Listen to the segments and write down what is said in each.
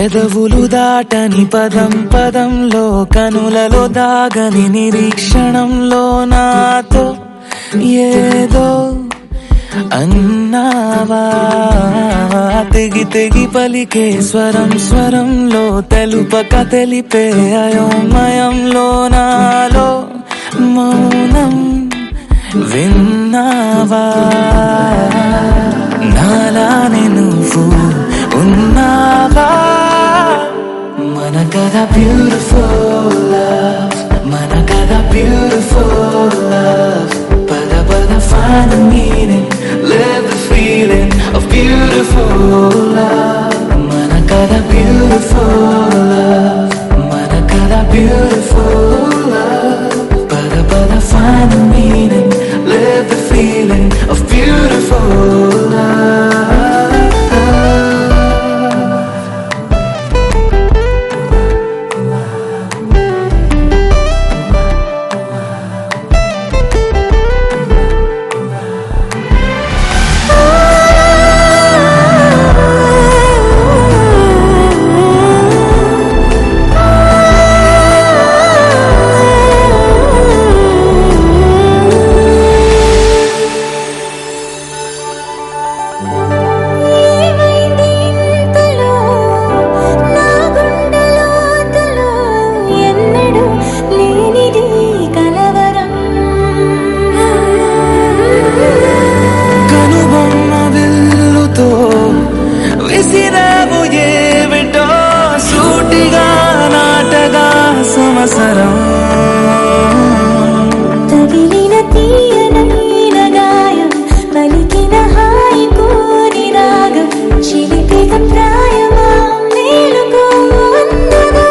పెదవులు దాటని పదం పదంలో కనులలో దాగని నిరీక్షణంలో నాతో ఏదో అన్నావా తెగి తెగి పలికే స్వరం స్వరంలో తెలుపక తెలిపే అయోమయంలో నాలో మౌనం విన్నావా నాలానే నువ్వు ఉన్నావా మన కథ బ్యూటిఫుల్ లవ్ మన కథ బ్యూటిఫుల్ లవ్ పద పద find the meaning live the feeling of beautiful love మన కథ beautiful love మన కథ beautiful love పద పద find the meaning live the feeling of beautiful love ఏమైంది ఇంతలో నా గుండెలోతులో ఎన్నడూ లేనిది కలవరం కనుబొమ్మ విల్లుతో విసిరావు ఏమిటో సూటిగా నాటగా సమసరం తగిలిన తీయనైన గాయం పలికిన హాయి కోరి రాగం చిలిపిగ ప్రాయమా మేలుకో అందగా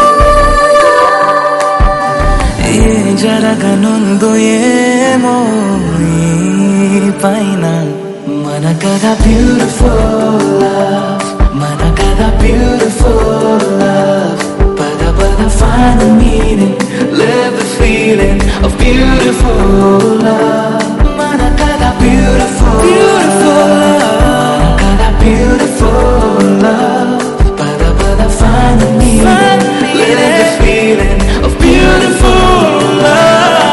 ఏ జరగనుందో ఏమో ఈ పైన మన కథ బ్యూటిఫుల్ లవ్ మన కథ బ్యూటిఫుల్ లవ్ పద పద find the meaning live the feeling of beautiful love మన కథ beautiful beautiful love మన కథ beautiful love పద పద find the meaning live the feeling of beautiful love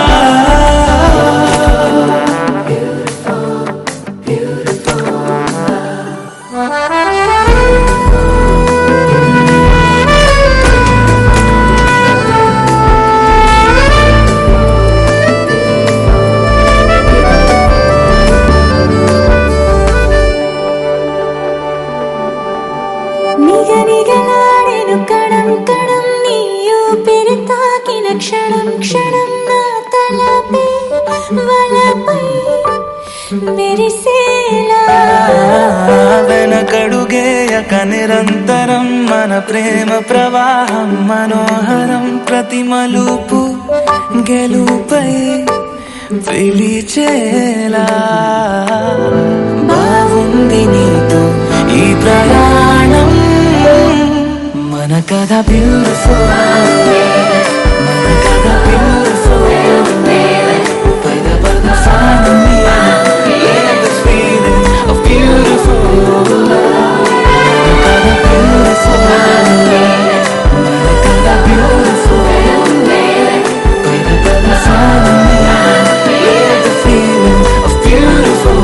నిగ నిగలాడెను కణం కణం నీ ఊపిరి తాకిన క్షణం క్షణం నా తలపై వలపై మెరిసేలా వెనకడుగేయక నిరంతరం మన ప్రేమ ప్రవాహం మనోహరం ప్రతి మలుపు గెలుపై పిలిచేలా బాగుంది నీతో ఈ ప్రయాణం మన కథ బ్యూటిఫుల్ మన కథ బ్యూటిఫుల్ పద పద find the meaning, live the feeling of beautiful love. మన కథ beautiful, మన కథ beautiful. పద పద find the meaning, live the feeling of beautiful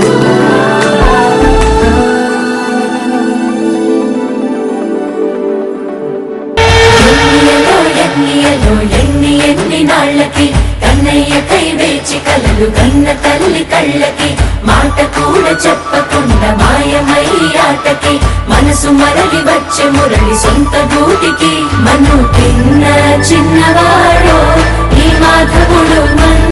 ఎన్నియలో ఎన్నియలో ఎన్ని ఎన్ని నాళ్ళకి కన్నయ్య కై వేచి కలలు కన్న తల్లి కళ్ళకి మాట కూడా చెప్పకుండా మాయమై ఆటకి మనసు మరలి వచ్చే మురళి సొంత గూటికి మను తిన్న చిన్నవాడో ఈ మాధవుడు